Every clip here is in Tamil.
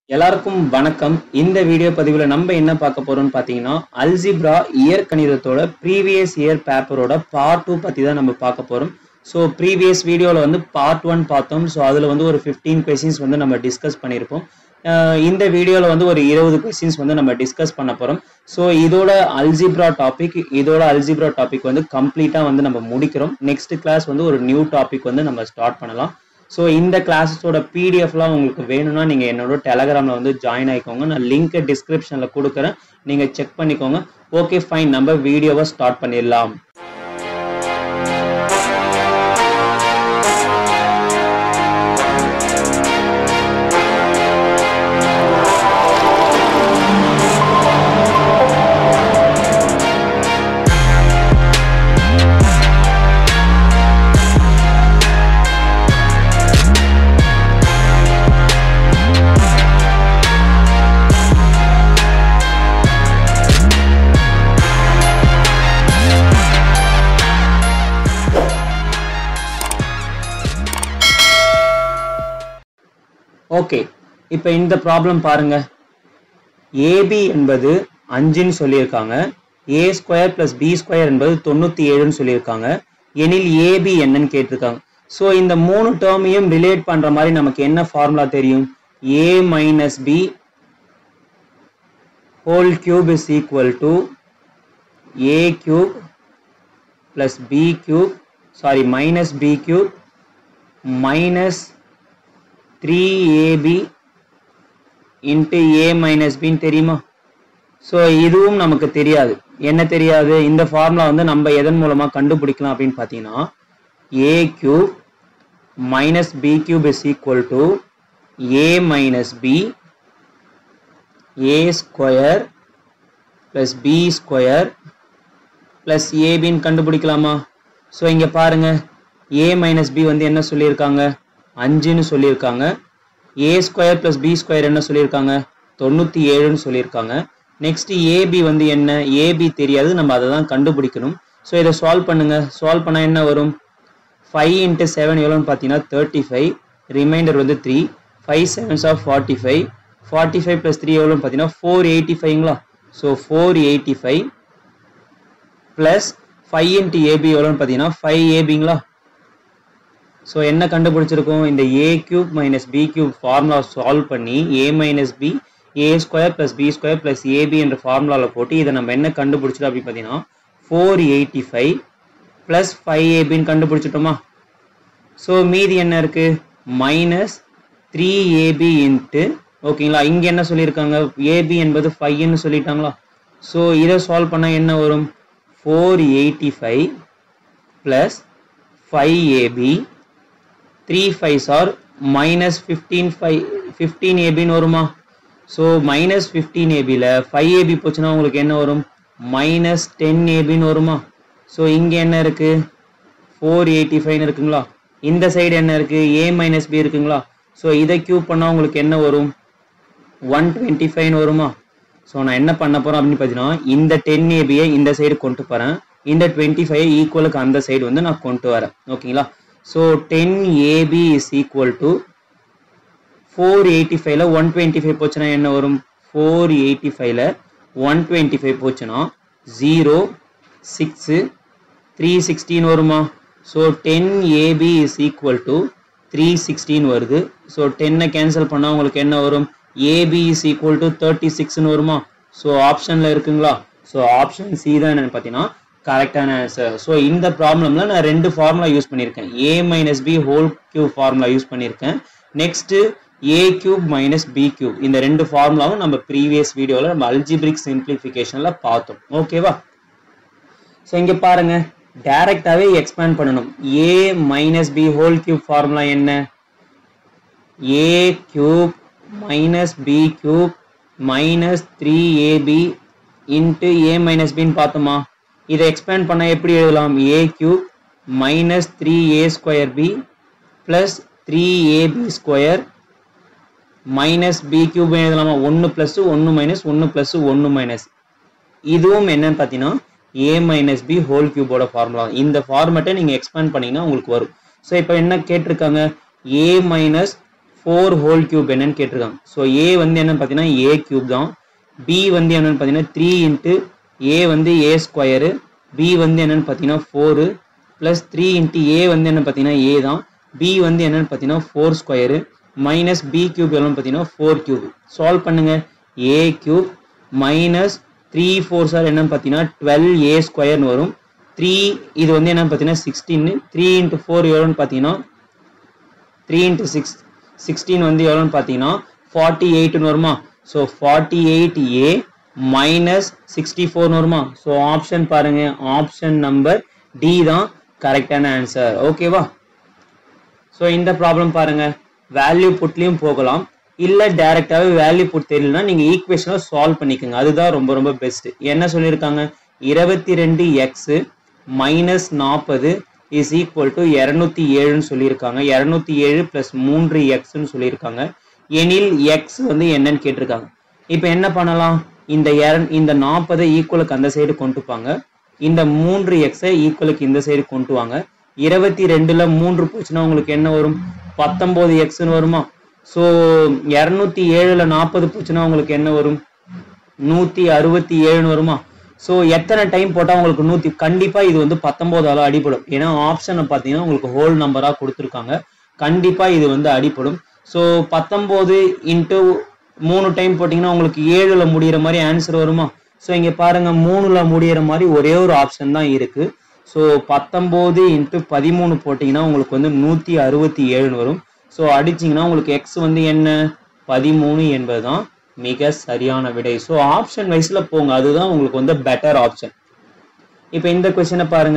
எல்லாருக்கும் வணக்கம் இந்த வீடியோ பதிவில் நம்ம என்ன பார்க்க போறோம்னு பார்த்தீங்கன்னா அல்ஜிப்ரா இயற்கணிதத்தோட ப்ரீவியஸ் இயர் பேப்பரோட பார்ட் டூ பற்றி தான் நம்ம பார்க்க போகிறோம் ஸோ ப்ரீவியஸ் வீடியோவில் வந்து பார்ட் ஒன் பார்த்தோம் ஸோ அதில் வந்து ஒரு ஃபிஃப்டீன் கொஸ்டின்ஸ் வந்து நம்ம டிஸ்கஸ் பண்ணியிருப்போம் அஹ் இந்த வீடியோவில் வந்து ஒரு இருபது கொஸ்டின்ஸ் வந்து நம்ம டிஸ்கஸ் பண்ண போகிறோம் ஸோ இதோட அல்ஜிப்ரா டாபிக் இதோட அல்ஜிப்ரா டாபிக் வந்து கம்ப்ளீட்டாக வந்து நம்ம முடிக்கிறோம் நெக்ஸ்ட் கிளாஸ் வந்து ஒரு நியூ டாபிக் வந்து நம்ம ஸ்டார்ட் பண்ணலாம் ஸோ இந்த கிளாஸஸோட பிடிஎஃப்லாம் உங்களுக்கு வேணும்னா நீங்கள் என்னோட டெலகிராமில் வந்து ஜாயின் ஆகிக்கோங்க நான் லிங்க்கை டிஸ்கிரிப்ஷனில் கொடுக்குறேன் நீங்கள் செக் பண்ணிக்கோங்க ஓகே ஃபைன் நம்ம வீடியோவை ஸ்டார்ட் பண்ணிடலாம் ஓகே இப்போ இந்த ப்ராப்ளம் பாருங்க ஏபி என்பது அஞ்சுன்னு சொல்லியிருக்காங்க A square plus B square என்பது தொண்ணூற்றி ஏழுன்னு சொல்லியிருக்காங்க எனில் ஏபி என்னன்னு கேட்டிருக்காங்க ஸோ இந்த மூணு டேர்மையும் ரிலேட் பண்ணுற மாதிரி நமக்கு என்ன ஃபார்முலா தெரியும் A minus B whole cube is equal to A cube plus B cube sorry minus B cube minus three AB into A minus பின்னு தெரியுமா ஸோ இதுவும் நமக்கு தெரியாது என்ன தெரியாது இந்த ஃபார்முலா வந்து நம்ம எதன் மூலமாக கண்டுபிடிக்கலாம் அப்படின்னு பார்த்தீங்கன்னா A cube minus B cube is equal to A minus B A square plus B square plus ஏபின்னு கண்டுபிடிக்கலாமா ஸோ இங்கே பாருங்க ஏ மைனஸ் பி வந்து என்ன சொல்லியிருக்காங்க அஞ்சுன்னு சொல்லியிருக்காங்க A square plus B square என்ன சொல்லியிருக்காங்க தொண்ணூற்றி ஏழுன்னு சொல்லியிருக்காங்க நெக்ஸ்ட் ஏபி வந்து என்ன ஏபி தெரியாது நம்ம அதை தான் கண்டுபிடிக்கணும் ஸோ இதை சால்வ் பண்ணுங்க சால்வ் பண்ணால் என்ன வரும் ஃபைவ் இன்ட்டு செவன் எவ்வளோன்னு பார்த்தீங்கன்னா தேர்ட்டி ஃபைவ் ரிமைண்டர் வந்து three five sevens of forty five forty five plus three எவ்வளோன்னு பார்த்தீங்கன்னா ஃபோர் எயிட்டி ஃபைவ்ங்களா so four eighty five plus five into AB எவ்வளோன்னு பார்த்தீங்கன்னா ஃபைவ் ஏபிங்களா ஸோ என்ன கண்டுபிடிச்சிருக்கோம் இந்த A cube minus B cube formula solve பண்ணி A minus B A square plus B square plus AB என்ற ஃபார்முலாவில் போட்டு இதை நம்ம என்ன கண்டுபிடிச்சிட்டோம் அப்படின்னு பார்த்தீங்கன்னா four eighty five plus five ஏபின்னு கண்டுபிடிச்சிட்டோமா ஸோ மீதி என்ன இருக்கு மைனஸ் த்ரீ ஏபி இன்ட்டு ஓகேங்களா இங்கே என்ன சொல்லியிருக்காங்க ஏபி என்பது ஃபைவ்னு சொல்லிட்டாங்களா ஸோ இதை சால்வ் பண்ணால் என்ன வரும் four eighty five plus five AB three fives or minus fifteen five fifteen ஏபின்னு வருமா ஸோ மைனஸ் ஃபிஃப்டீன் ஏபியில் ஃபைவ் ஏபி போச்சுன்னா உங்களுக்கு என்ன வரும் மைனஸ் டென் ஏபின்னு வருமா ஸோ இங்கே என்ன இருக்குது ஃபோர் எயிட்டி ஃபைவ்னு இருக்குங்களா இந்த சைடு என்ன இருக்குது ஏ மைனஸ் பி இருக்குங்களா ஸோ இதை கியூப் பண்ணால் உங்களுக்கு என்ன வரும் ஒன் டுவெண்ட்டி ஃபைவ்னு வருமா ஸோ நான் என்ன பண்ண போகிறேன் அப்படின்னு பார்த்தீங்கன்னா இந்த டென் ஏபியை இந்த சைடு கொண்டு போகிறேன் இந்த டுவெண்ட்டி ஃபைவ் ஈக்குவலுக்கு அந்த சைடு வந்து நான் கொண்டு வரேன் ஓகேங்களா so ten AB is equal to four eighty ஃபைவ்ல ஒன் டுவெண்ட்டி ஃபைவ் போச்சுன்னா என்ன வரும் ஃபோர் எயிட்டி ஃபைவ்ல ஒன் டுவெண்ட்டி ஃபைவ் போச்சுன்னா ஜீரோ சிக்ஸு த்ரீ சிக்ஸ்டீன் வருமா so ten AB is equal to three sixteen வருது ஸோ டென்னை கேன்சல் பண்ணால் உங்களுக்கு என்ன வரும் AB is equal to thirty சிக்ஸ்னு வருமா ஸோ ஆப்ஷனில் இருக்குங்களா ஸோ ஆப்ஷன் சி தான் என்னன்னு பார்த்தீங்கன்னா கரெக்டான ஆன்சர் ஸோ இந்த ப்ராப்ளமில் நான் ரெண்டு ஃபார்முலா யூஸ் பண்ணியிருக்கேன் A minus B whole cube formula use பண்ணியிருக்கேன் next A cube minus B cube இந்த ரெண்டு ஃபார்முலாவும் நம்ம ப்ரீவியஸ் வீடியோவில் நம்ம அல்ஜிபிரிக் சிம்பிளிஃபிகேஷனில் பார்த்தோம் ஓகேவா ஸோ இங்கே பாருங்க டைரக்டாகவே எக்ஸ்பேண்ட் பண்ணணும் A minus B whole cube formula என்ன A cube minus B cube minus three AB into A minus பின்னு பார்த்தோமா இதை எக்ஸ்பேண்ட் பண்ண எப்படி எழுதலாம் A cube minus three A square B plus three AB square minus B cube எழுதலாமா ஒன்று ப்ளஸ் ஒன்று மைனஸ் ஒன்று ப்ளஸ் ஒன்று மைனஸ் இதுவும் என்னன்னு பார்த்தீங்கன்னா ஏ மைனஸ் பி ஹோல் கியூபோட ஃபார்முலா இந்த ஃபார்மேட்டை நீங்கள் எக்ஸ்பேண்ட் பண்ணீங்கன்னா உங்களுக்கு வரும் ஸோ இப்போ என்ன கேட்டிருக்காங்க A minus four whole cube என்னன்னு கேட்டிருக்காங்க ஸோ ஏ வந்து என்னன்னு பார்த்தீங்கன்னா ஏ கியூப் தான் பி வந்து என்னன்னு பார்த்தீங்கன்னா த்ரீ இன்ட்டு ஏ வந்து ஏ ஸ்கொயரு பி வந்து என்னன்னு பார்த்தீங்கன்னா four plus three into A வந்து என்னன்னு பார்த்தீங்கன்னா ஏ தான் பி வந்து என்னன்னு பார்த்தீங்கன்னா four square minus B cube எவ்வளோன்னு பார்த்தீங்கன்னா ஃபோர் கியூப் சால்வ் பண்ணுங்க A cube minus three four sir என்னன்னு பார்த்தீங்கன்னா டுவெல் ஏ ஸ்கொயர்னு வரும் த்ரீ இது வந்து என்னன்னு பார்த்தீங்கன்னா சிக்ஸ்டீன் த்ரீ இன்ட்டு ஃபோர் எவ்வளோன்னு பார்த்தீங்கன்னா த்ரீ இன்ட்டு சிக்ஸ் சிக்ஸ்டீன் வந்து எவ்வளோன்னு பார்த்தீங்கன்னா ஃபார்ட்டி எயிட்னு வருமா so forty eight A minus sixty ஃபோர்னு வருமா ஸோ ஆப்ஷன் பாருங்க ஆப்ஷன் நம்பர் டி தான் கரெக்டான ஆன்சர் ஓகேவா ஸோ இந்த ப்ராப்ளம் பாருங்க வேல்யூ புட்லேயும் போகலாம் இல்லை டைரெக்டாகவே வேல்யூ புட் தெரியலனா நீங்கள் ஈக்குவேஷனை சால்வ் பண்ணிக்கோங்க அதுதான் ரொம்ப ரொம்ப பெஸ்ட் என்ன சொல்லியிருக்காங்க இருபத்தி ரெண்டு எக்ஸு மைனஸ் நாற்பது இஸ் ஈக்குவல் டு இரநூத்தி ஏழுன்னு சொல்லியிருக்காங்க இரநூத்தி ஏழு ப்ளஸ் மூன்று எக்ஸ்ன்னு சொல்லியிருக்காங்க எனில் எக்ஸ் வந்து என்னன்னு கேட்டிருக்காங்க இப்போ என்ன பண்ணலாம் இந்த இரண் இந்த நாற்பதை ஈக்குவலுக்கு அந்த சைடு கொண்டுப்பாங்க இந்த மூன்று எக்ஸை ஈக்குவலுக்கு இந்த சைடு கொண்டு வாங்க இருபத்தி ரெண்டுல மூன்று போச்சுன்னா உங்களுக்கு என்ன வரும் பத்தொன்பது எக்ஸ்னு வருமா ஸோ இரநூத்தி ஏழுல நாற்பது போச்சுன்னா உங்களுக்கு என்ன வரும் நூத்தி அறுபத்தி ஏழுன்னு வருமா ஸோ எத்தனை டைம் போட்டால் உங்களுக்கு நூற்றி கண்டிப்பாக இது வந்து பத்தொம்போதால அடிப்படும் ஏன்னா ஆப்ஷனை பார்த்தீங்கன்னா உங்களுக்கு ஹோல் நம்பராக கொடுத்துருக்காங்க கண்டிப்பாக இது வந்து அடிப்படும் ஸோ பத்தொம்போது இன்ட்டு மூணு டைம் போட்டிங்கன்னா உங்களுக்கு ஏழில் முடியிற மாதிரி ஆன்சர் வருமா ஸோ இங்கே பாருங்க மூணுல முடியிற மாதிரி ஒரே ஒரு ஆப்ஷன் தான் இருக்கு ஸோ பத்தொம்போது இன்ட்டு பதிமூணு போட்டிங்கன்னா உங்களுக்கு வந்து நூற்றி அறுபத்தி ஏழுன்னு வரும் ஸோ அடிச்சிங்கன்னா உங்களுக்கு எக்ஸ் வந்து என்ன பதிமூணு என்பது தான் மிக சரியான விடை ஸோ ஆப்ஷன் வைஸில் போங்க அதுதான் உங்களுக்கு வந்து பெட்டர் ஆப்ஷன் இப்போ இந்த கொஸ்டினை பாருங்க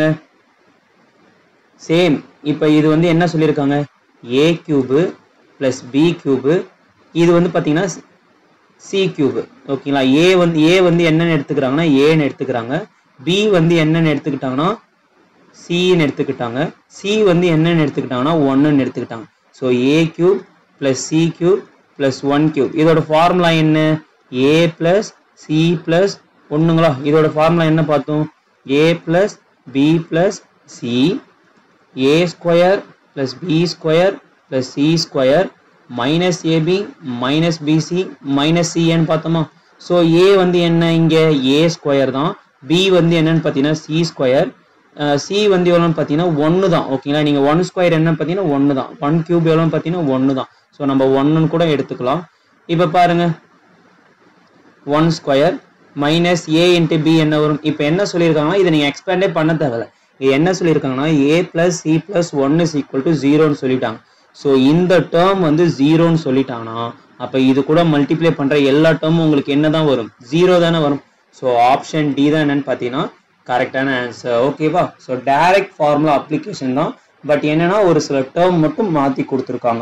சேம் இப்போ இது வந்து என்ன சொல்லியிருக்காங்க A cube plus B cube இது வந்து பார்த்தீங்கன்னா சி கியூபு ஓகேங்களா ஏ வந்து ஏ வந்து என்னன்னு எடுத்துக்கிறாங்கன்னா ஏன்னு எடுத்துக்கிறாங்க பி வந்து என்னன்னு எடுத்துக்கிட்டாங்கன்னா சின்னு எடுத்துக்கிட்டாங்க சி வந்து என்னன்னு எடுத்துக்கிட்டாங்கன்னா ஒன்றுன்னு எடுத்துக்கிட்டாங்க so A cube plus C cube plus one cube இதோட ஃபார்முலா என்ன ஏ ப்ளஸ் சி ப்ளஸ் ஒன்றுங்களா இதோட ஃபார்முலா என்ன பார்த்தோம் A plus B plus C A square plus B square plus C square minus AB minus BC minus சின்னு பார்த்தோமா ஸோ ஏ வந்து என்ன இங்கே ஏ ஸ்கொயர் தான் பி வந்து என்னன்னு பார்த்தீங்கன்னா சி ஸ்கொயர் சி வந்து எவ்வளோன்னு பார்த்தீங்கன்னா ஒன்று தான் ஓகேங்களா நீங்கள் ஒன் ஸ்கொயர் என்னன்னு பார்த்தீங்கன்னா ஒன்று தான் ஒன் கியூப் எவ்வளோன்னு பார்த்தீங்கன்னா ஒன்று தான் ஸோ நம்ம ஒன்றுன்னு கூட எடுத்துக்கலாம் இப்போ பாருங்க one square minus A into B என்ன வரும் இப்போ என்ன சொல்லியிருக்காங்கன்னா இதை நீங்கள் எக்ஸ்பேண்டே பண்ண தேவையில்ல இது என்ன சொல்லியிருக்காங்கன்னா A plus C plus one is equal to ஜீரோன்னு சொல்லிட்டாங்க ஸோ இந்த டேர்ம் வந்து ஜீரோன்னு சொல்லிட்டாங்கன்னா அப்போ இது கூட மல்டிப்ளை பண்ணுற எல்லா டேர்மும் உங்களுக்கு என்ன தான் வரும் ஜீரோ தானே வரும் ஸோ ஆப்ஷன் டி தான் என்னன்னு பார்த்தீங்கன்னா கரெக்டான ஆன்சர் ஓகேவா ஸோ டைரக்ட் ஃபார்முலா அப்ளிகேஷன் தான் பட் என்னன்னா ஒரு சில டேர்ம் மட்டும் மாற்றி கொடுத்துருக்காங்க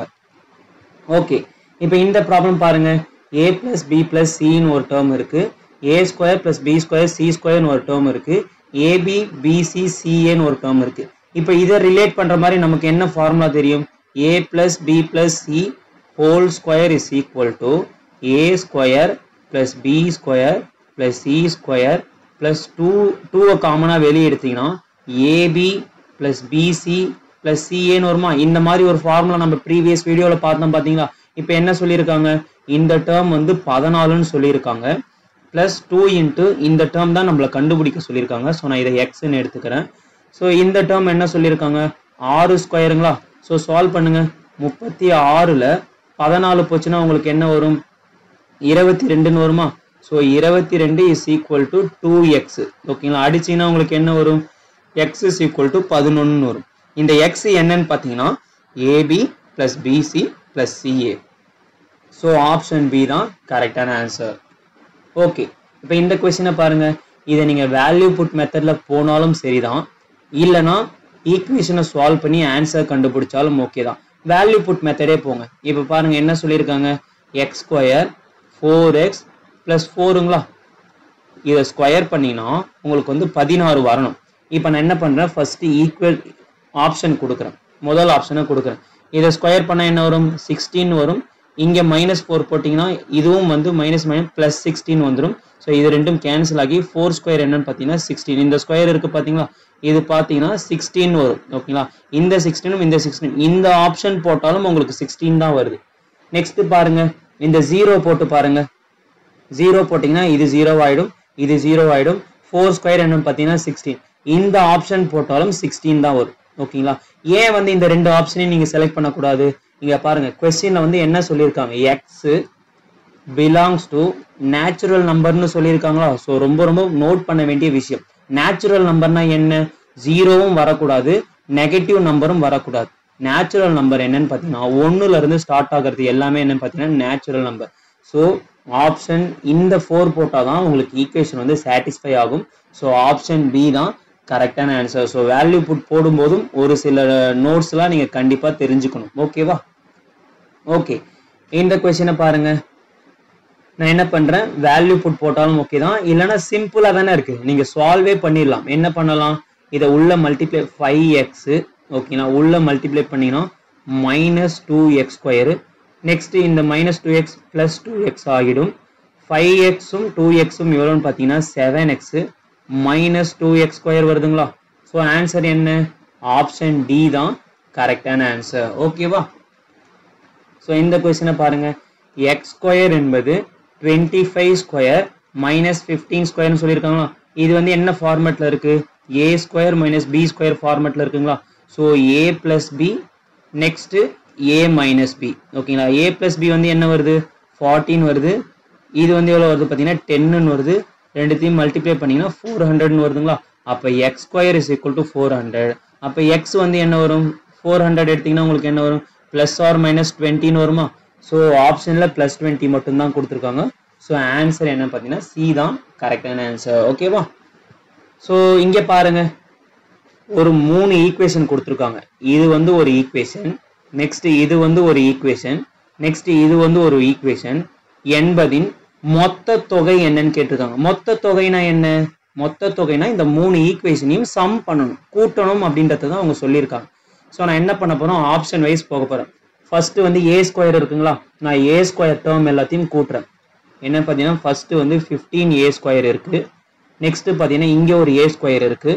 ஓகே இப்போ இந்த ப்ராப்ளம் பாருங்க ஏ பிளஸ் பி பிளஸ் சின்னு ஒரு டேர்ம் இருக்கு A square plus B square C ஸ்கொயர்னு ஒரு டேர்ம் இருக்கு ஏபி பிசி சிஏன்னு ஒரு டேர்ம் இருக்கு இப்போ இதை ரிலேட் பண்ற மாதிரி நமக்கு என்ன ஃபார்முலா தெரியும் A plus B plus C whole square is equal to A square plus B square plus C square plus two டூவை காமனாக வெளியே எடுத்தீங்கன்னா ஏபி பிளஸ் பிசி பிளஸ் சிஏன்னு வருமா இந்த மாதிரி ஒரு ஃபார்முலா நம்ம ப்ரீவியஸ் வீடியோவில் பார்த்தோம் பார்த்தீங்களா இப்போ என்ன சொல்லியிருக்காங்க இந்த டேர்ம் வந்து பதினாலுன்னு சொல்லியிருக்காங்க ப்ளஸ் டூ இன்ட்டு இந்த டேர்ம் தான் நம்மளை கண்டுபிடிக்க சொல்லியிருக்காங்க ஸோ நான் இதை எக்ஸ்ன்னு எடுத்துக்கிறேன் ஸோ இந்த டேர்ம் என்ன சொல்லியிருக்காங்க ஆறு ஸ்கொயருங்களா ஸோ சால்வ் பண்ணுங்க முப்பத்தி ஆறில் பதினாலு போச்சுன்னா உங்களுக்கு என்ன வரும் இருபத்தி ரெண்டுன்னு வருமா ஸோ இருபத்தி ரெண்டு is equal to two X ஓகேங்களா அடிச்சிங்கன்னா உங்களுக்கு என்ன வரும் எக்ஸ் இஸ் ஈக்குவல் டு பதினொன்னு வரும் இந்த எக்ஸ் என்னன்னு பார்த்தீங்கன்னா AB plus BC plus CA so option B தான் கரெக்டான ஆன்சர் ஓகே இப்போ இந்த கொஸ்டினை பாருங்க இதை நீங்கள் வேல்யூ புட் மெத்தடில் போனாலும் சரிதான் இல்லைனா ஈக்குவேஷனை சால்வ் பண்ணி ஆன்சர் கண்டுபிடிச்சாலும் ஓகே தான் வேல்யூ புட் மெத்தடே போங்க இப்போ பாருங்க என்ன சொல்லியிருக்காங்க X square four X plus ஃபோருங்களா இதை ஸ்கொயர் பண்ணினா உங்களுக்கு வந்து பதினாறு வரணும் இப்போ நான் என்ன பண்ணுறேன் ஃபர்ஸ்ட் ஈக்குவல் ஆப்ஷன் கொடுக்குறேன் முதல் ஆப்ஷனை கொடுக்குறேன் இதை ஸ்கொயர் பண்ணால் என்ன வரும் சிக்ஸ்டீன் வரும் இங்கே மைனஸ் ஃபோர் போட்டிங்கன்னா இதுவும் வந்து மைனஸ் மைனஸ் ப்ளஸ் சிக்ஸ்டீன் வந்துடும் ஸோ இது ரெண்டும் கேன்சல் ஆகி ஃபோர் ஸ்கொயர் என்னன்னு பார்த்தீங்கன்னா சிக்ஸ்டீன் இந்த ஸ்கொயர் இருக்குது பார்த்தீங்களா இது பார்த்தீங்கன்னா சிக்ஸ்டீன் வரும் ஓகேங்களா இந்த சிக்ஸ்டீனும் இந்த சிக்ஸ்டீன் இந்த ஆப்ஷன் போட்டாலும் உங்களுக்கு சிக்ஸ்டீன் தான் வருது நெக்ஸ்ட் பாருங்க இந்த ஜீரோ போட்டு பாருங்க ஜீரோ போட்டிங்கன்னா இது ஜீரோ ஆயிடும் இது ஜீரோ ஆயிடும் ஃபோர் ஸ்கொயர் என்னன்னு பார்த்தீங்கன்னா சிக்ஸ்டீன் இந்த ஆப்ஷன் போட்டாலும் சிக்ஸ்டீன் தான் வரும் ஓகேங்களா ஏன் வந்து இந்த ரெண்டு ஆப்ஷனையும் நீங்கள் செலக்ட் பண்ணக்கூடாது இங்க பாருங்க கொஸ்டின்ல வந்து என்ன சொல்லியிருக்காங்க எக்ஸ் பிலாங்ஸ் டு நேச்சுரல் நம்பர்னு சொல்லியிருக்காங்களா ஸோ ரொம்ப ரொம்ப நோட் பண்ண வேண்டிய விஷயம் நேச்சுரல் நம்பர்னா என்ன ஜீரோவும் வரக்கூடாது நெகட்டிவ் நம்பரும் வரக்கூடாது நேச்சுரல் நம்பர் என்னன்னு பார்த்தீங்கன்னா ஒன்னுல இருந்து ஸ்டார்ட் ஆகிறது எல்லாமே என்னன்னு பார்த்தீங்கன்னா நேச்சுரல் நம்பர் ஸோ ஆப்ஷன் இந்த ஃபோர் போட்டால் தான் உங்களுக்கு ஈக்குவேஷன் வந்து சாட்டிஸ்ஃபை ஆகும் ஸோ ஆப்ஷன் பி தான் கரெக்டான ஆன்சர் ஸோ வேல்யூ புட் போடும்போதும் ஒரு சில நோட்ஸ்லாம் நீங்கள் கண்டிப்பாக தெரிஞ்சுக்கணும் ஓகேவா ஓகே இந்த கொஸ்டினை பாருங்க நான் என்ன பண்றேன் வேல்யூ புட் போட்டாலும் ஓகே தான் இல்லைன்னா சிம்பிளா தானே இருக்கு நீங்க சால்வே பண்ணிடலாம் என்ன பண்ணலாம் இதை உள்ள மல்டிப்ளை ஃபைவ் எக்ஸ் ஓகேங்களா உள்ள மல்டிப்ளை பண்ணீங்கன்னா minus two X square next இந்த minus two X plus two X ஆகிடும் ஃபைவ் எக்ஸும் டூ எக்ஸும் எவ்வளோன்னு பார்த்தீங்கன்னா seven X minus two X square வருதுங்களா ஸோ ஆன்சர் என்ன ஆப்ஷன் டி தான் கரெக்டான ஆன்சர் ஓகேவா ஸோ இந்த கொஸ்டினை பாருங்க எக்ஸ் ஸ்கொயர் என்பது twenty five square minus fifteen ஸ்கொயர்னு சொல்லியிருக்காங்களா இது வந்து என்ன ஃபார்மேட்டில் இருக்கு A square minus B square ஃபார்மேட்டில் இருக்குங்களா so A plus B next A minus B ஓகேங்களா ஏ பிளஸ் பி வந்து என்ன வருது ஃபார்ட்டின் வருது இது வந்து எவ்வளோ வருது பார்த்தீங்கன்னா டென்னு வருது ரெண்டுத்தையும் மல்டிப்ளை பண்ணீங்கன்னா ஃபோர் ஹண்ட்ரட்னு வருதுங்களா அப்போ X square is equal to four hundred அப்போ எக்ஸ் வந்து என்ன வரும் ஃபோர் ஹண்ட்ரட் எடுத்தீங்கன்னா உங்களுக்கு என்ன வரும் ப்ளஸ் ஆர் மைனஸ் டுவெண்ட்டின்னு வருமா ஸோ ஆப்ஷனில் ப்ளஸ் டுவெண்ட்டி மட்டும்தான் கொடுத்துருக்காங்க ஸோ ஆன்சர் என்ன பார்த்தீங்கன்னா சி தான் கரெக்டான ஆன்சர் ஓகேவா ஸோ இங்கே பாருங்க ஒரு மூணு ஈக்குவேஷன் கொடுத்துருக்காங்க இது வந்து ஒரு ஈக்குவேஷன் நெக்ஸ்ட் இது வந்து ஒரு ஈக்குவேஷன் நெக்ஸ்ட் இது வந்து ஒரு ஈக்குவேஷன் என்பதின் மொத்த தொகை என்னன்னு கேட்டிருக்காங்க மொத்த தொகைனா என்ன மொத்த தொகைனா இந்த மூணு ஈக்குவேஷனையும் சம் பண்ணணும் கூட்டணும் அப்படின்றத தான் அவங்க சொல்லியிருக்காங்க ஸோ நான் என்ன பண்ண போறோம் ஆப்ஷன் வைஸ் போக போறேன் ஃபர்ஸ்ட் வந்து ஏ ஸ்கொயர் இருக்குங்களா நான் ஏ ஸ்கொயர் டேர்ம் எல்லாத்தையும் கூட்டுறேன் என்ன பார்த்தீங்கன்னா ஃபர்ஸ்ட் வந்து ஃபிஃப்டீன் ஏ ஸ்கொயர் இருக்கு நெக்ஸ்ட் பார்த்தீங்கன்னா இங்கே ஒரு ஏ ஸ்கொயர் இருக்கு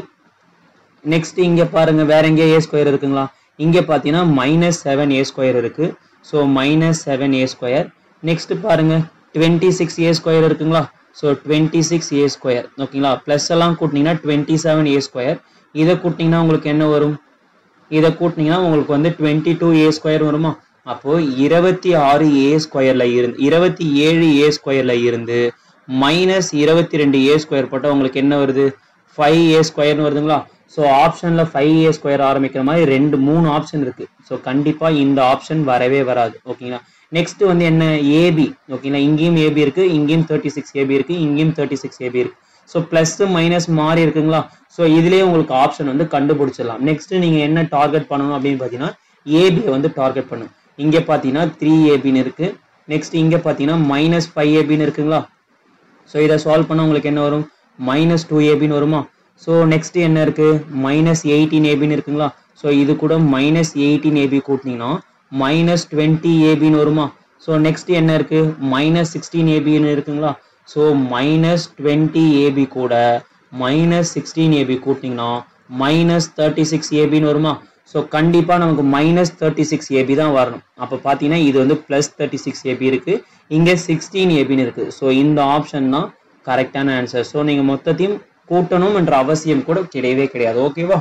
நெக்ஸ்ட் இங்க பாருங்க வேற எங்கே ஏ ஸ்கொயர் இருக்குங்களா இங்க பார்த்தீங்கன்னா மைனஸ் செவன் ஏ ஸ்கொயர் இருக்கு so minus seven A square next பாருங்க டுவெண்ட்டி சிக்ஸ் ஏ ஸ்கொயர் இருக்குங்களா so twenty six A square ஓகேங்களா ப்ளஸ் எல்லாம் கூட்டினீங்கன்னா டுவெண்ட்டி செவன் ஏ ஸ்கொயர் இதை கூட்டினீங்கன்னா உங்களுக்கு என்ன வரும் இதை கூட்டினீங்கன்னா உங்களுக்கு வந்து டுவெண்ட்டி டூ ஏ ஸ்கொயர் வருமா அப்போ இருபத்தி ஆறு ஏ ஸ்கொயர்ல இருந்து இருபத்தி ஏழு ஏ ஸ்கொயர்ல இருந்து மைனஸ் இருபத்தி ரெண்டு ஏ ஸ்கொயர் போட்டால் உங்களுக்கு என்ன வருது ஃபைவ் ஏ ஸ்கொயர்னு வருதுங்களா ஸோ ஆப்ஷன்ல ஃபைவ் ஏ ஸ்கொயர் ஆரம்பிக்கிற மாதிரி ரெண்டு மூணு ஆப்ஷன் இருக்கு ஸோ கண்டிப்பா இந்த ஆப்ஷன் வரவே வராது ஓகேங்களா நெக்ஸ்ட் வந்து என்ன ஏபி ஓகேங்களா இங்கேயும் ஏபி இருக்கு இங்கேயும் தேர்ட்டி சிக்ஸ் ஏபி இருக்கு இங்கேயும் தேர்ட்டி சிக்ஸ் ஏபி இருக்கு ஸோ ப்ளஸ் மைனஸ் மாறி இருக்குங்களா ஸோ இதுலேயே உங்களுக்கு ஆப்ஷன் வந்து கண்டுபிடிச்சிடலாம் நெக்ஸ்ட் நீங்கள் என்ன டார்கெட் பண்ணணும் அப்படின்னு பார்த்தீங்கன்னா ஏபியை வந்து டார்கெட் பண்ணும் இங்கே பார்த்தீங்கன்னா த்ரீ ஏபின்னு இருக்கு நெக்ஸ்ட் இங்கே பார்த்தீங்கன்னா மைனஸ் ஃபைவ் ஏபின்னு இருக்குங்களா ஸோ இதை சால்வ் பண்ணால் உங்களுக்கு என்ன வரும் மைனஸ் டூ ஏபின்னு வருமா ஸோ நெக்ஸ்ட் என்ன இருக்கு மைனஸ் எயிட்டீன் ஏபின்னு இருக்குங்களா ஸோ இது கூட மைனஸ் எயிட்டீன் ஏபி கூட்டினீங்கன்னா மைனஸ் டுவெண்ட்டி ஏபின்னு வருமா ஸோ நெக்ஸ்ட் என்ன இருக்கு மைனஸ் சிக்ஸ்டீன் ஏபின்னு இருக்குங்களா ஸோ மைனஸ் டுவெண்ட்டி ஏபி கூட மைனஸ் சிக்ஸ்டீன் ஏபி கூட்டிங்கன்னா மைனஸ் தேர்ட்டி சிக்ஸ் ஏபின்னு வருமா ஸோ கண்டிப்பாக நமக்கு மைனஸ் தேர்ட்டி சிக்ஸ் ஏபி தான் வரணும் அப்போ பார்த்தீங்கன்னா இது வந்து ப்ளஸ் தேர்ட்டி சிக்ஸ் ஏபி இருக்கு இங்கே சிக்ஸ்டீன் ஏபின்னு இருக்கு ஸோ இந்த ஆப்ஷன் தான் கரெக்டான ஆன்சர் ஸோ நீங்கள் மொத்தத்தையும் கூட்டணும் என்ற அவசியம் கூட கிடையவே கிடையாது ஓகேவா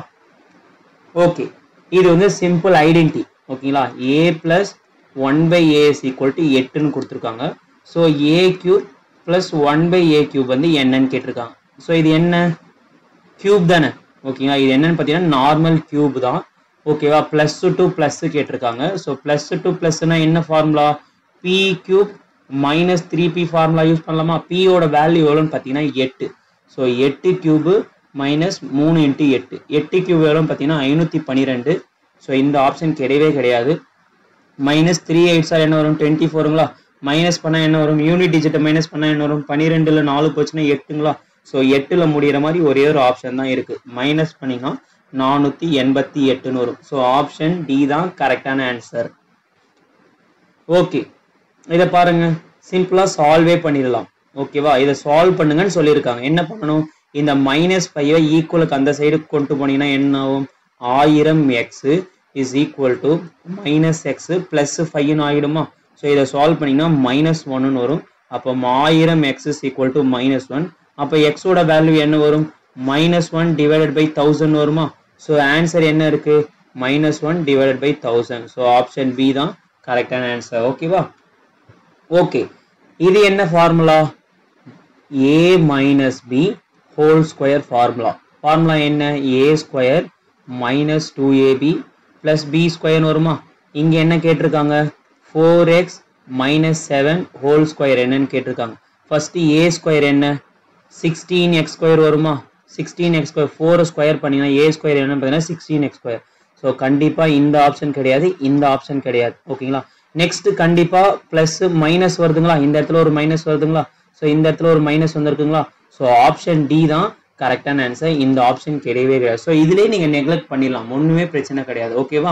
ஓகே இது வந்து சிம்பிள் ஐடென்டி ஓகேங்களா A plus one by A is equal to எட்டுன்னு கொடுத்துருக்காங்க so A cube plus one by A cube வந்து என்னன்னு கேட்டிருக்காங்க ஸோ இது என்ன கியூப் தானே ஓகேங்களா இது என்னன்னு பார்த்தீங்கன்னா நார்மல் கியூப் தான் ஓகேவா ப்ளஸ் டு ப்ளஸ் கேட்டிருக்காங்க ஸோ ப்ளஸ் டு ப்ளஸ்னா என்ன formula B cube minus three B formula use பண்ணலாமா பியோட வேல்யூ எவ்வளோன்னு பார்த்தீங்கன்னா எட்டு ஸோ எட்டு கியூபு மைனஸ் மூணு இன்ட்டு எட்டு எட்டு கியூப் எவ்வளோன்னு பார்த்தீங்கன்னா ஐநூற்றி பன்னிரெண்டு ஸோ இந்த ஆப்ஷன் கிடையவே கிடையாது மைனஸ் த்ரீ எயிட் சார் என்ன வரும் டுவெண்ட்டி ஃபோருங்களா மைனஸ் பண்ணால் என்ன வரும் யூனிட் டிஜிட்டை மைனஸ் பண்ணால் என்ன வரும் பன்னிரெண்டுல நாலு போச்சுன்னா எட்டுங்களா ஸோ எட்டில் முடிகிற மாதிரி ஒரே ஒரு ஆப்ஷன் தான் இருக்குது மைனஸ் பண்ணிங்கன்னா நானூற்றி எண்பத்தி எட்டுன்னு வரும் ஸோ ஆப்ஷன் டி தான் கரெக்டான ஆன்சர் ஓகே இதை பாருங்க சிம்பிளாக சால்வே பண்ணிடலாம் ஓகேவா இதை சால்வ் பண்ணுங்கன்னு சொல்லியிருக்காங்க என்ன பண்ணணும் இந்த மைனஸ் ஃபைவை ஈக்குவலுக்கு அந்த சைடு கொண்டு போனீங்கன்னா என்ன ஆகும் ஆயிரம் X is equal to minus X plus ஃபைவ்னு ஆகிடுமா ஸோ இதை சால்வ் பண்ணிங்கன்னா மைனஸ் ஒன்னு வரும் அப்போ ஆயிரம் X is equal to minus one அப்போ எக்ஸோட வேல்யூ என்ன வரும் minus one divided by thousand வருமா ஸோ ஆன்சர் என்ன இருக்கு minus one divided by thousand so option B தான் கரெக்டான ஆன்சர் ஓகேவா ஓகே இது என்ன formula A minus B whole square formula formula என்ன A square minus two AB plus B square வருமா இங்கே என்ன கேட்டிருக்காங்க four X minus seven whole square என்னன்னு கேட்டிருக்காங்க ஃபர்ஸ்ட் ஏ ஸ்கொயர் என்ன சிக்ஸ்டீன் எக்ஸ் ஸ்கொயர் வருமா sixteen X square four square பண்ணிங்கன்னா ஏ ஸ்கொயர் என்னன்னு பார்த்தீங்கன்னா சிக்ஸ்டீன் எக்ஸ் ஸ்கொயர் ஸோ கண்டிப்பாக இந்த ஆப்ஷன் கிடையாது இந்த ஆப்ஷன் கிடையாது ஓகேங்களா நெக்ஸ்ட் கண்டிப்பாக ப்ளஸ் மைனஸ் வருதுங்களா இந்த இடத்துல ஒரு மைனஸ் வருதுங்களா ஸோ இந்த இடத்துல ஒரு மைனஸ் வந்திருக்குங்களா ஸோ ஆப்ஷன் டி தான் கரெக்டான ஆன்சர் இந்த ஆப்ஷன் கிடையவே கிடையாது ஸோ இதுலேயே நீங்கள் நெக்லெக்ட் பண்ணிடலாம் ஒன்றுமே பிரச்சனை கிடையாது ஓகேவா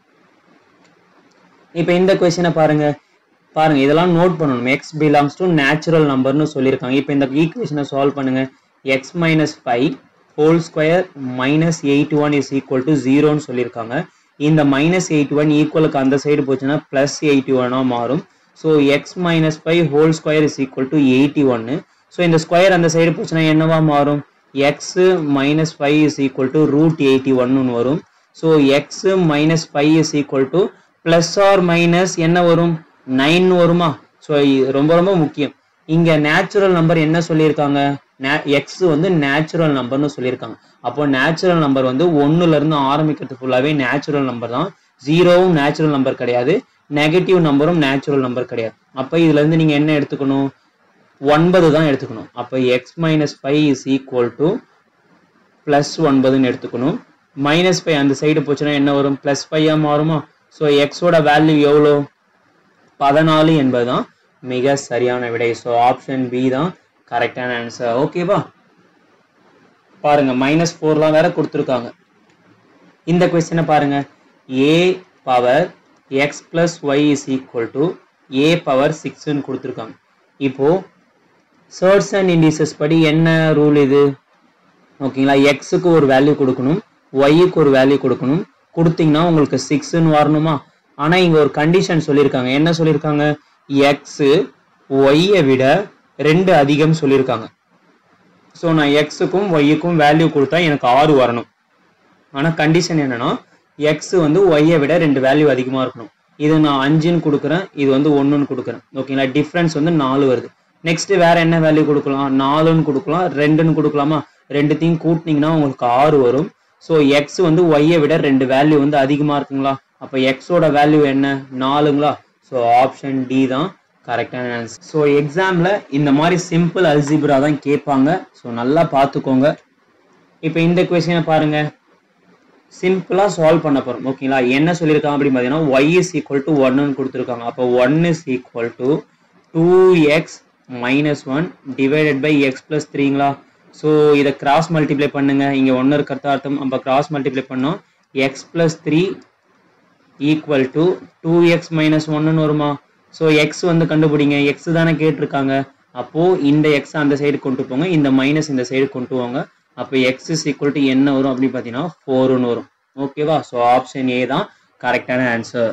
இப்போ இந்த கொஸ்டினை பாருங்க பாருங்க இதெல்லாம் நோட் பண்ணணும் எக்ஸ் பிலாங்ஸ் டு நேச்சுரல் நம்பர்னு சொல்லியிருக்காங்க இப்போ இந்த ஈக்குவேஷனை சால்வ் பண்ணுங்க X minus five whole square minus eight one is equal to ஜீரோன்னு சொல்லியிருக்காங்க இந்த மைனஸ் எயிட் ஒன் ஈக்குவலுக்கு அந்த சைடு போச்சுன்னா ப்ளஸ் எயிட்டி ஒன்னாக மாறும் so X minus five whole square is equal to eighty ஒன்னு ஸோ இந்த ஸ்கொயர் அந்த சைடு போச்சுன்னா என்னவா மாறும் X minus five is equal to root eighty ஒன்னு வரும் so X minus five is equal to plus or minus என்ன வரும் நைன் வருமா ஸோ ரொம்ப ரொம்ப முக்கியம் இங்க நேச்சுரல் நம்பர் என்ன சொல்லியிருக்காங்க எக்ஸ் வந்து நேச்சுரல் நம்பர்னு சொல்லியிருக்காங்க அப்போ நேச்சுரல் நம்பர் வந்து ஒன்னுல இருந்து ஆரம்பிக்கிறது ஃபுல்லாவே நேச்சுரல் நம்பர் தான் ஜீரோவும் நேச்சுரல் நம்பர் கிடையாது நெகட்டிவ் நம்பரும் நேச்சுரல் நம்பர் கிடையாது அப்போ இதுல இருந்து நீங்க என்ன எடுத்துக்கணும் ஒன்பது தான் எடுத்துக்கணும் அப்போ X minus five is equal to plus ஒன்பதுன்னு எடுத்துக்கணும் மைனஸ் ஃபைவ் அந்த சைடு போச்சுன்னா என்ன வரும் ப்ளஸ் ஃபைவா மாறுமா ஸோ எக்ஸோட வேல்யூ எவ்வளோ பதினாலு என்பது தான் மிக சரியான விடை ஸோ ஆப்ஷன் பி தான் கரெக்டான ஆன்சர் ஓகேவா பாருங்க மைனஸ் ஃபோர்லாம் வேற கொடுத்துருக்காங்க இந்த கொஸ்டினை பாருங்க A power X plus Y is equal to A power சிக்ஸ்ன்னு கொடுத்துருக்காங்க இப்போ சர்ட்ஸ் அண்ட் இண்டிசஸ் படி என்ன ரூல் இது ஓகேங்களா எக்ஸுக்கு ஒரு வேல்யூ கொடுக்கணும் ஒய்க்கு ஒரு வேல்யூ கொடுக்கணும் கொடுத்தீங்கன்னா உங்களுக்கு சிக்ஸ்ன்னு வரணுமா ஆனால் இங்கே ஒரு கண்டிஷன் சொல்லியிருக்காங்க என்ன சொல்லியிருக்காங்க எக்ஸு ஒய்யை விட ரெண்டு அதிகம் சொல்லியிருக்காங்க ஸோ நான் எக்ஸுக்கும் ஒய்யுக்கும் வேல்யூ கொடுத்தா எனக்கு ஆறு வரணும் ஆனால் கண்டிஷன் என்னன்னா எக்ஸ் வந்து ஒய்யை விட ரெண்டு வேல்யூ அதிகமாக இருக்கணும் இது நான் அஞ்சுன்னு கொடுக்குறேன் இது வந்து ஒன்றுன்னு கொடுக்குறேன் ஓகேங்களா டிஃப்ரென்ஸ் வந்து நாலு வருது நெக்ஸ்ட் வேற என்ன வேல்யூ கொடுக்கலாம் நாலுன்னு கொடுக்கலாம் ரெண்டுன்னு கொடுக்கலாமா ரெண்டுத்தையும் கூட்டினீங்கன்னா உங்களுக்கு ஆறு வரும் ஸோ எக்ஸ் வந்து ஒய்யை விட ரெண்டு வேல்யூ வந்து அதிகமாக இருக்குங்களா அப்போ எக்ஸோட வேல்யூ என்ன நாலுங்களா ஸோ ஆப்ஷன் டி தான் கரெக்டான ஆன்சர் ஸோ எக்ஸாமில் இந்த மாதிரி சிம்பிள் அல்ஜிப்ரா தான் கேட்பாங்க ஸோ நல்லா பார்த்துக்கோங்க இப்போ இந்த கொஸ்டினை பாருங்க சிம்பிளாக சால்வ் பண்ண போகிறோம் ஓகேங்களா என்ன சொல்லியிருக்காங்க அப்படின்னு பார்த்தீங்கன்னா ஒய் இஸ் ஈக்குவல் டு ஒன்னு கொடுத்துருக்காங்க அப்போ one is equal to two X minus one divided by X plus த்ரீங்களா ஸோ இதை கிராஸ் மல்டிப்ளை பண்ணுங்க இங்கே ஒன்று இருக்கிறதா அர்த்தம் நம்ம கிராஸ் மல்டிப்ளை பண்ணோம் X plus three equal to two X minus ஒன்னு வருமா ஸோ எக்ஸ் வந்து கண்டுபிடிங்க எக்ஸ் தானே கேட்டிருக்காங்க அப்போ இந்த எக்ஸ் அந்த சைடு கொண்டு போங்க இந்த மைனஸ் இந்த சைடு கொண்டு போங்க அப்போ எக்ஸ் இஸ் ஈக்குவல் டு என்ன வரும் அப்படின்னு பார்த்தீங்கன்னா ஃபோர்னு வரும் ஓகேவா ஸோ ஆப்ஷன் ஏ தான் கரெக்டான ஆன்சர்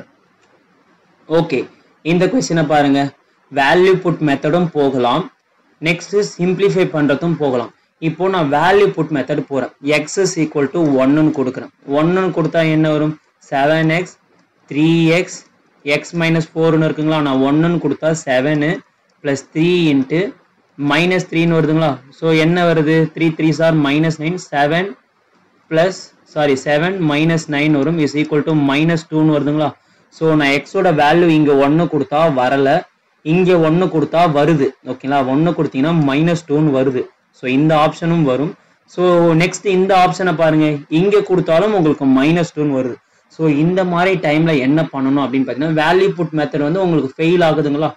ஓகே இந்த கொஸ்டினை பாருங்க வேல்யூ புட் மெத்தடும் போகலாம் நெக்ஸ்ட் சிம்பிளிஃபை பண்ணுறதும் போகலாம் இப்போ நான் வேல்யூ புட் மெத்தட் போகிறேன் எக்ஸ் இஸ் ஈக்குவல் டு ஒன்னுன்னு கொடுக்குறேன் ஒன்னுன்னு கொடுத்தா என்ன வரும் seven X three X X minus ஃபோர்னு இருக்குங்களா நான் ஒன்றுன்னு கொடுத்தா seven plus three into minus த்ரீன்னு வருதுங்களா ஸோ என்ன வருது three three sir minus nine seven plus sorry seven minus nine வரும் இஸ் ஈக்குவல் டு மைனஸ் டூன்னு வருதுங்களா ஸோ நான் எக்ஸோட வேல்யூ இங்கே ஒன்று கொடுத்தா வரல இங்கே ஒன்று கொடுத்தா வருது ஓகேங்களா ஒன்று கொடுத்தீங்கன்னா மைனஸ் டூன்னு வருது ஸோ இந்த ஆப்ஷனும் வரும் ஸோ நெக்ஸ்ட் இந்த ஆப்ஷனை பாருங்க இங்கே கொடுத்தாலும் உங்களுக்கு மைனஸ் டூன்னு வருது ஸோ இந்த மாதிரி டைம்ல என்ன பண்ணணும் அப்படின்னு பார்த்தீங்கன்னா வேல்யூ புட் மெத்தட் வந்து உங்களுக்கு ஃபெயில் ஆகுதுங்களா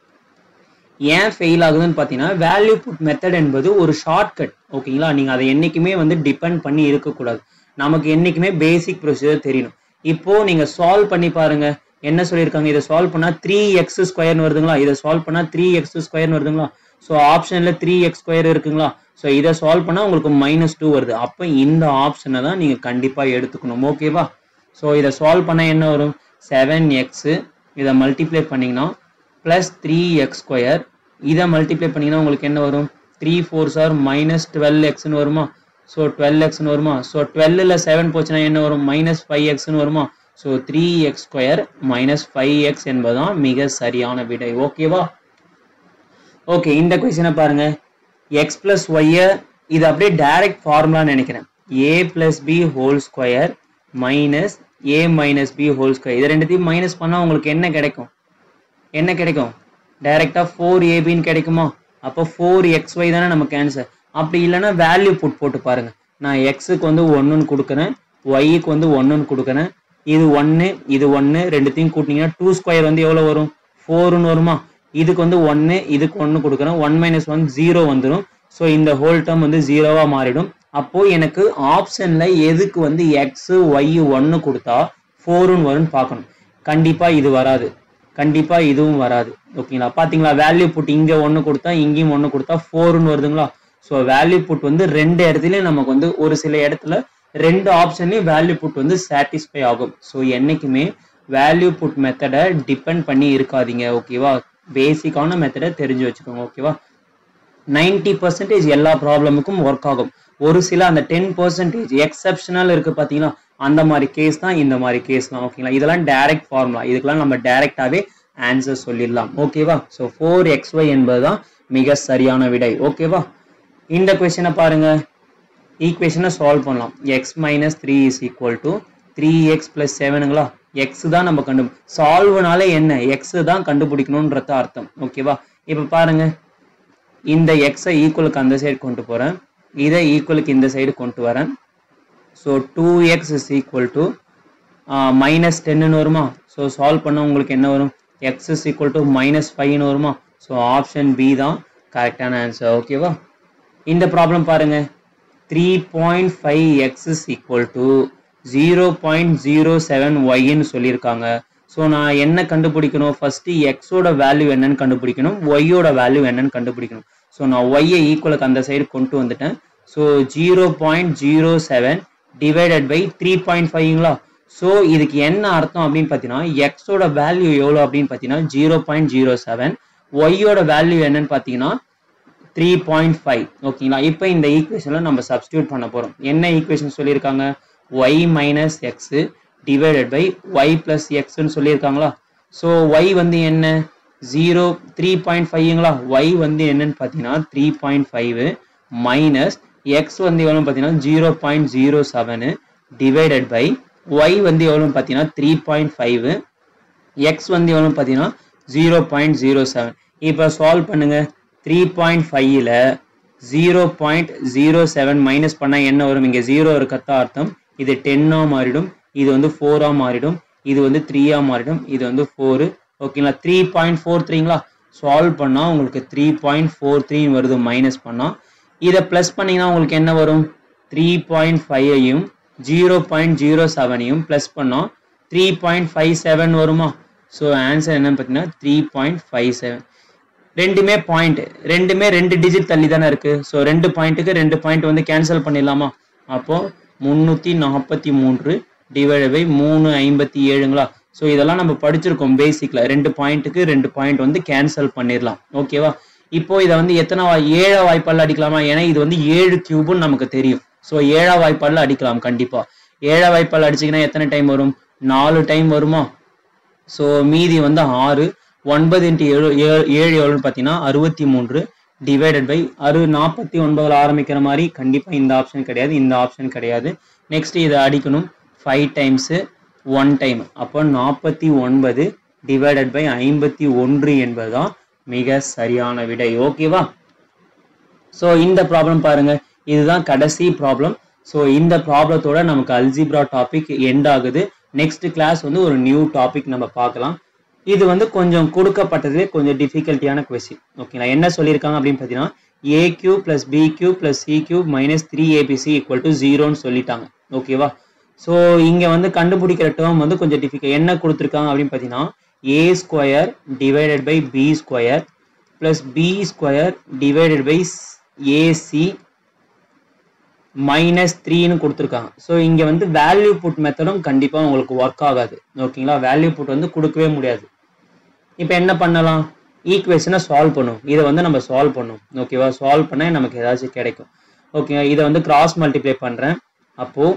ஏன் ஃபெயில் ஆகுதுன்னு பார்த்தீங்கன்னா வேல்யூ புட் மெத்தட் என்பது ஒரு ஷார்ட்கட் ஓகேங்களா நீங்கள் அதை என்றைக்குமே வந்து டிபெண்ட் பண்ணி இருக்கக்கூடாது நமக்கு என்றைக்குமே பேசிக் ப்ரொசீஜர் தெரியணும் இப்போ நீங்கள் சால்வ் பண்ணி பாருங்க என்ன சொல்லியிருக்காங்க இதை சால்வ் பண்ணால் த்ரீ எக்ஸ் ஸ்கொயர்னு வருதுங்களா இதை சால்வ் பண்ணால் த்ரீ எக்ஸ் ஸ்கொயர்னு வருதுங்களா ஸோ ஆப்ஷனில் த்ரீ எக்ஸ் ஸ்கொயர் இருக்குங்களா ஸோ இதை சால்வ் பண்ணால் உங்களுக்கு மைனஸ் டூ வருது அப்போ இந்த ஆப்ஷனை தான் நீங்கள் கண்டிப்பாக எடுத்துக்கணும் ஓகேவா ஸோ இதை சால்வ் பண்ணால் என்ன வரும் செவன் எக்ஸு இதை மல்டிப்ளை பண்ணிங்கன்னா ப்ளஸ் த்ரீ எக்ஸ் ஸ்கொயர் இதை மல்டிப்ளை பண்ணிங்கன்னா உங்களுக்கு என்ன வரும் three four sir minus twelve எக்ஸ்னு வருமா ஸோ டுவெல் எக்ஸ்னு வருமா ஸோ டுவெல்லில் செவன் போச்சுன்னா என்ன வரும் மைனஸ் ஃபைவ் எக்ஸ்னு வருமா so three X square minus five X என்பதுதான் மிக சரியான விடை ஓகேவா ஓகே இந்த கொஸ்டினை பாருங்க எக்ஸ் பிளஸ் ஒய்யை இது அப்படியே டைரக்ட் ஃபார்முலான்னு நினைக்கிறேன் A plus B whole square minus A minus B whole square இது ரெண்டுத்தையும் மைனஸ் பண்ணால் உங்களுக்கு என்ன கிடைக்கும் என்ன கிடைக்கும் டைரெக்டாக ஃபோர் ஏபின்னு கிடைக்குமா அப்போ ஃபோர் எக்ஸ் ஒய் தானே நமக்கு ஆன்சர் அப்படி இல்லைன்னா வேல்யூ புட் போட்டு பாருங்க நான் எக்ஸுக்கு வந்து ஒன்றுன்னு கொடுக்குறேன் ஒய்க்கு வந்து ஒன்றுன்னு கொடுக்குறேன் இது ஒன்று இது ஒன்று ரெண்டுத்தையும் கூட்டினீங்கன்னா டூ ஸ்கொயர் வந்து எவ்வளோ வரும் ஃபோர்னு வருமா இதுக்கு வந்து ஒன்று இதுக்கு ஒன்று கொடுக்குறேன் ஒன் மைனஸ் ஒன் ஜீரோ வந்துடும் ஸோ இந்த ஹோல் டேர்ம் வந்து ஜீரோவாக மாறிடும் அப்போ எனக்கு ஆப்ஷன்ல எதுக்கு வந்து எக்ஸ் ஒய் ஒன்று கொடுத்தா ஃபோருன்னு வரும்னு பார்க்கணும் கண்டிப்பா இது வராது கண்டிப்பா இதுவும் வராது ஓகேங்களா பாத்தீங்களா வேல்யூ புட் இங்க ஒன்று கொடுத்தா இங்கேயும் ஒன்று கொடுத்தா ஃபோர்னு வருதுங்களா ஸோ வேல்யூ புட் வந்து ரெண்டு இடத்துலயும் நமக்கு வந்து ஒரு சில இடத்துல ரெண்டு ஆப்ஷன்லயும் வேல்யூ புட் வந்து சாட்டிஸ்ஃபை ஆகும் ஸோ என்னைக்குமே வேல்யூ புட் மெத்தடை டிபெண்ட் பண்ணி இருக்காதீங்க ஓகேவா பேசிக்கான மெத்தடை தெரிஞ்சு வச்சுக்கோங்க ஓகேவா நைன்டி பர்சன்டேஜ் எல்லா ப்ராப்ளமுக்கும் ஒர்க் ஆகும் ஒரு சில அந்த டென் பர்சன்டேஜ் எக்ஸப்ஷனல் இருக்கு பார்த்தீங்களா அந்த மாதிரி கேஸ் தான் இந்த மாதிரி கேஸ் தான் ஓகேங்களா இதெல்லாம் டைரக்ட் ஃபார்முலா இதுக்கெல்லாம் நம்ம டைரக்டாகவே ஆன்சர் சொல்லிடலாம் ஓகேவா ஸோ ஃபோர் எக்ஸ் ஒய் என்பதுதான் மிக சரியான விடை ஓகேவா இந்த கொஸ்டினை பாருங்க ஈக்குவேஷனை சால்வ் பண்ணலாம் X minus three is equal to three X plus செவனுங்களா எக்ஸ் தான் நம்ம கண்டு சால்வ்னால என்ன எக்ஸ் தான் கண்டுபிடிக்கணுன்றது அர்த்தம் ஓகேவா இப்போ பாருங்க இந்த எக்ஸை ஈக்குவலுக்கு அந்த சைடு கொண்டு போகிறேன் இதை ஈக்குவலுக்கு இந்த சைடு கொண்டு வரேன் so two x is equal to minus டென்னு வருமா ஸோ சால்வ் பண்ண உங்களுக்கு என்ன வரும் x is equal to minus ஃபைவ்னு வருமா ஸோ ஆப்ஷன் பி தான் கரெக்டான ஆன்சர் ஓகேவா இந்த ப்ராப்ளம் பாருங்க three point five x is equal to zero point zero seven ஒய்ன்னு சொல்லியிருக்காங்க ஸோ நான் என்ன கண்டுபிடிக்கணும் ஃபர்ஸ்ட் எக்ஸோட வேல்யூ என்னன்னு கண்டுபிடிக்கணும் ஒய்யோட வேல்யூ என்னன்னு கண்டுபிடிக்கணும் ஸோ நான் ஒய்யை ஈக்குவலுக்கு அந்த சைடு கொண்டு வந்துட்டேன் so zero point zero seven divided by three point ஃபைவ்ங்களா ஸோ இதுக்கு என்ன அர்த்தம் அப்படின்னு பார்த்தீங்கன்னா எக்ஸோட வேல்யூ எவ்வளோ அப்படின்னு பார்த்தீங்கன்னா ஜீரோ பாயிண்ட் ஜீரோ செவன் ஒய்யோட வேல்யூ என்னன்னு பார்த்தீங்கன்னா த்ரீ பாயிண்ட் ஃபைவ் ஓகேங்களா இப்போ இந்த ஈக்குவேஷனில் நம்ம சப்ஸ்டியூட் பண்ண போகிறோம் என்ன ஈக்குவேஷன் சொல்லியிருக்காங்க y minus x divided by y plus எக்ஸ்ன்னு சொல்லியிருக்காங்களா ஸோ ஒய் வந்து என்ன ஜீரோ த்ரீ பாயிண்ட் ஃபைவ்ங்களா ஒய் வந்து என்னன்னு பார்த்தீங்கன்னா three point five minus x வந்து எவ்வளோன்னு பார்த்தீங்கன்னா zero point zero seven divided by y வந்து எவ்வளோன்னு பார்த்தீங்கன்னா த்ரீ பாயிண்ட் ஃபைவ் எக்ஸ் வந்து எவ்வளோன்னு பார்த்தீங்கன்னா ஜீரோ பாயிண்ட் ஜீரோ செவன் இப்போ சால்வ் பண்ணுங்க த்ரீ பாயிண்ட் ஃபைவ்ல zero point zero seven minus பண்ணால் என்ன வரும் இங்கே ஜீரோ இருக்கத்தான் அர்த்தம் இது டென்னாக மாறிடும் இது வந்து ஃபோராக மாறிடும் இது வந்து த்ரீயாக மாறிடும் இது வந்து ஃபோரு ஓகேங்களா த்ரீ பாயிண்ட் ஃபோர் த்ரீங்களா சால்வ் பண்ணால் உங்களுக்கு த்ரீ பாயிண்ட் ஃபோர் த்ரீன்னு வருது மைனஸ் பண்ணால் இதை ப்ளஸ் பண்ணிங்கன்னா உங்களுக்கு என்ன வரும் த்ரீ பாயிண்ட் ஃபைவையும் ஜீரோ பாயிண்ட் ஜீரோ செவனையும் ப்ளஸ் பண்ணால் த்ரீ பாயிண்ட் ஃபைவ் செவன் வருமா ஸோ ஆன்சர் என்னன்னு பார்த்தீங்கன்னா த்ரீ பாயிண்ட் ஃபைவ் செவன் ரெண்டுமே பாயிண்ட் ரெண்டுமே ரெண்டு டிஜிட் தள்ளி தானே இருக்கு ஸோ ரெண்டு பாயிண்ட்டுக்கு ரெண்டு பாயிண்ட் வந்து கேன்சல் பண்ணிடலாமா அப்போ முந்நூற்றி நாற்பத்தி மூன்று டிவைட் பை மூணு ஐம்பத்தி ஏழுங்களா ஸோ இதெல்லாம் நம்ம படிச்சிருக்கோம் பேசிக்ல ரெண்டு பாயிண்ட்டுக்கு ரெண்டு பாயிண்ட் வந்து கேன்சல் பண்ணிடலாம் ஓகேவா இப்போ இதை வந்து எத்தனை வாய் ஏழா வாய்ப்பால் அடிக்கலாமா ஏன்னா இது வந்து ஏழு கியூப்னு நமக்கு தெரியும் ஸோ ஏழா வாய்ப்பால் அடிக்கலாம் கண்டிப்பா ஏழா வாய்ப்பால் அடிச்சிங்கன்னா எத்தனை டைம் வரும் நாலு டைம் வருமா ஸோ மீதி வந்து ஆறு ஒன்பது இன்ட்டு ஏழு ஏழு ஏழு எவ்வளோன்னு பார்த்தீங்கன்னா அறுபத்தி மூன்று டிவைடட் பை அறு நாற்பத்தி ஒன்பதுல ஆரம்பிக்கிற மாதிரி கண்டிப்பாக இந்த ஆப்ஷன் கிடையாது இந்த ஆப்ஷன் கிடையாது நெக்ஸ்ட் இதை அடிக்கணும் ஃபைவ் டைம்ஸு ஒன் டைம் அப்போ நாற்பத்தி ஒன்பது டிவைடட் பை ஐம்பத்தி ஒன்று என்பதுதான் மிக சரியான விடை ஓகேவா ஸோ இந்த ப்ராப்ளம் பாருங்க இதுதான் கடைசி ப்ராப்ளம் ஸோ இந்த ப்ராப்ளத்தோட நமக்கு அல்ஜிப்ரா டாபிக் எண்ட் ஆகுது நெக்ஸ்ட் கிளாஸ் வந்து ஒரு நியூ டாபிக் நம்ம பார்க்கலாம் இது வந்து கொஞ்சம் கொடுக்கப்பட்டதுலே கொஞ்சம் டிஃபிகல்ட்டியான கொஸ்டின் ஓகேங்களா என்ன சொல்லியிருக்காங்க அப்படின்னு பார்த்தீங்கன்னா a cube plus b cube plus c cube minus three abc equal to ஜீரோன்னு சொல்லிட்டாங்க ஓகேவா ஸோ இங்கே வந்து கண்டுபிடிக்கிற டேர்ம் வந்து கொஞ்சம் டிஃபிகல் என்ன கொடுத்துருக்காங்க அப்படின்னு பார்த்தீங்கன்னா a square divided by b square plus B square divided by ac minus த்ரீன்னு கொடுத்துருக்காங்க ஸோ இங்கே வந்து வேல்யூ புட் மெத்தடும் கண்டிப்பாக உங்களுக்கு ஒர்க் ஆகாது ஓகேங்களா வேல்யூ புட் வந்து கொடுக்கவே முடியாது இப்போ என்ன பண்ணலாம் ஈக்குவேஷனை சால்வ் பண்ணும் இதை வந்து நம்ம சால்வ் பண்ணும் ஓகேவா சால்வ் பண்ண நமக்கு ஏதாச்சும் கிடைக்கும் ஓகே இதை வந்து கிராஸ் மல்டிப்ளை பண்ணுறேன் அப்போது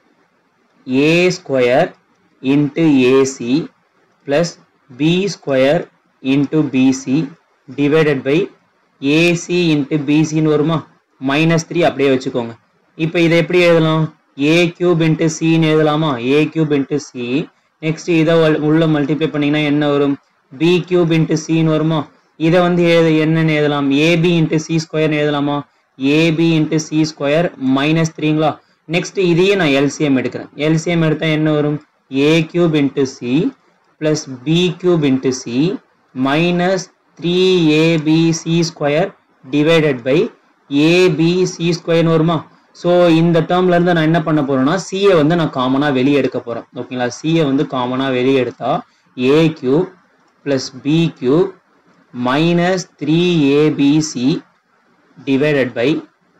a square into ac plus B square into bc divided by ac into பிசின்னு வருமா மைனஸ் த்ரீ அப்படியே வச்சுக்கோங்க இப்போ இதை எப்படி எழுதலாம் ஏ கியூப் இன்ட்டு சின்னு எழுதலாமா a cube into c next இதை உள்ள மல்டிப்ளை பண்ணீங்கன்னா என்ன வரும் பி கியூப் இன்ட்டு சின்னு வருமா இதை வந்து எழுத என்னன்னு எழுதலாம் ஏபி இன்ட்டு சி ஸ்கொயர்னு எழுதலாமா ab into c square minus த்ரீங்களா நெக்ஸ்ட் இதையே நான் எல்சிஎம் எடுக்கிறேன் எல்சிஎம் எடுத்தா என்ன வரும் a cube into c plus B cube into c minus three ab c square divided by ab c ஸ்கொயர்னு வருமா ஸோ இந்த டேர்ம்ல இருந்து நான் என்ன பண்ண போறேன்னா சியை வந்து நான் காமனாக வெளியே எடுக்க போறேன் ஓகேங்களா சியை வந்து காமனாக வெளியே எடுத்தா a cube plus B cube minus three abc divided by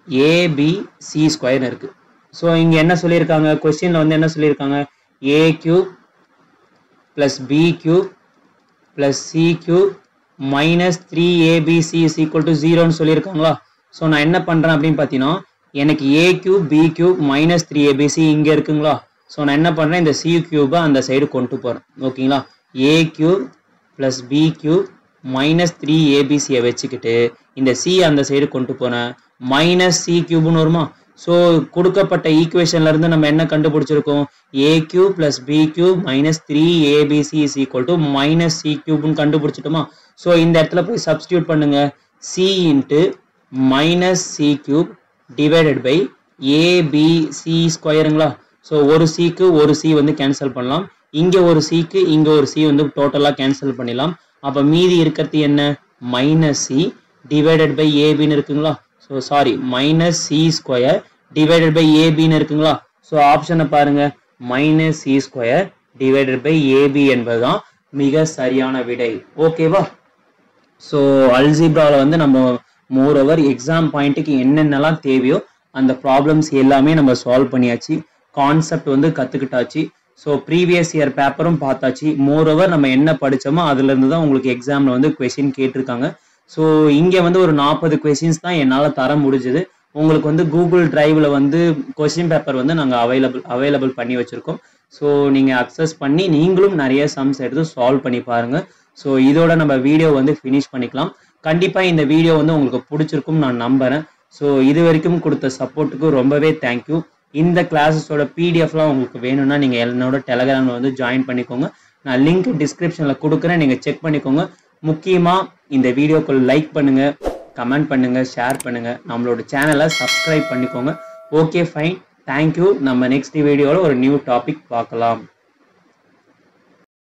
abc ஸ்கொயர்னு இருக்கு ஸோ இங்கே என்ன சொல்லியிருக்காங்க கொஸ்டினில் வந்து என்ன சொல்லியிருக்காங்க a cube plus b cube plus C cube minus three abc is equal to ஜீரோன்னு சொல்லியிருக்காங்களா ஸோ நான் என்ன பண்ணுறேன் அப்படின்னு பார்த்தீங்கன்னா எனக்கு a cube b cube minus three abc இங்கே இருக்குங்களா ஸோ நான் என்ன பண்ணுறேன் இந்த சி கியூபை அந்த சைடு கொண்டு போகிறேன் ஓகேங்களா a cube plus b cube minus three ஏபிசியை வச்சுக்கிட்டு இந்த சி அந்த சைடு கொண்டு போனேன் மைனஸ் சி கியூப்னு வருமா ஸோ கொடுக்கப்பட்ட ஈக்குவேஷன்ல இருந்து நம்ம என்ன கண்டுபிடிச்சிருக்கோம் a cube plus B cube minus three abc is equal to minus c கியூப்னு கண்டுபிடிச்சிட்டோமா ஸோ இந்த இடத்துல போய் சப்ஸ்டியூட் பண்ணுங்க c into minus c cube divided by abc ஸ்கொயருங்களா ஸோ ஒரு சிக்கு ஒரு சி வந்து கேன்சல் பண்ணலாம் இங்கே ஒரு சிக்கு இங்கே ஒரு சி வந்து டோட்டலாக கேன்சல் பண்ணிடலாம் அப்போ மீதி இருக்கிறது என்ன மைனஸ் சி டிவைடட் பை ஏபின்னு இருக்குங்களா so sorry minus c square divided by ஏபின்னு இருக்குங்களா ஸோ ஆப்ஷனை பாருங்க minus c square divided by ab என்பதுதான் மிக சரியான விடை ஓகேவா ஸோ அல்ஜிப்ராவில் வந்து நம்ம மோர் ஓவர் எக்ஸாம் பாயிண்ட்டுக்கு என்னென்னலாம் தேவையோ அந்த ப்ராப்ளம்ஸ் எல்லாமே நம்ம சால்வ் பண்ணியாச்சு கான்செப்ட் வந்து கற்றுக்கிட்டாச்சு ஸோ ப்ரீவியஸ் இயர் பேப்பரும் பார்த்தாச்சு மோர் ஓவர் நம்ம என்ன படித்தோமோ அதுலேருந்து தான் உங்களுக்கு எக்ஸாமில் வந்து கொஷின் கேட்டிருக்காங்க ஸோ இங்கே வந்து ஒரு நாற்பது கொஷின்ஸ் தான் என்னால் தர முடிஞ்சுது உங்களுக்கு வந்து கூகுள் டிரைவில் வந்து கொஷின் பேப்பர் வந்து நாங்கள் அவைலபிள் அவைலபிள் பண்ணி வச்சுருக்கோம் ஸோ நீங்கள் அக்சஸ் பண்ணி நீங்களும் நிறைய சம்ஸ் எடுத்து சால்வ் பண்ணி பாருங்கள் ஸோ இதோட நம்ம வீடியோ வந்து ஃபினிஷ் பண்ணிக்கலாம் கண்டிப்பாக இந்த வீடியோ வந்து உங்களுக்கு பிடிச்சிருக்கும் நான் நம்புகிறேன் ஸோ இது வரைக்கும் கொடுத்த சப்போர்ட்டுக்கு ரொம்பவே தேங்க்யூ இந்த கிளாஸஸோட பிடிஎஃப்லாம் உங்களுக்கு வேணும்னா நீங்கள் என்னோட டெலகிராமில் வந்து ஜாயின் பண்ணிக்கோங்க நான் லிங்க் டிஸ்கிரிப்ஷனில் கொடுக்குறேன் நீங்கள் செக் பண்ணிக்கோங்க முக்கியமாக இந்த வீடியோக்கு லைக் பண்ணுங்கள் கமெண்ட் பண்ணுங்கள் ஷேர் பண்ணுங்கள் நம்மளோட சேனலை சப்ஸ்கிரைப் பண்ணிக்கோங்க ஓகே ஃபைன் தேங்க்யூ நம்ம நெக்ஸ்ட் வீடியோவில் ஒரு நியூ டாபிக் பார்க்கலாம்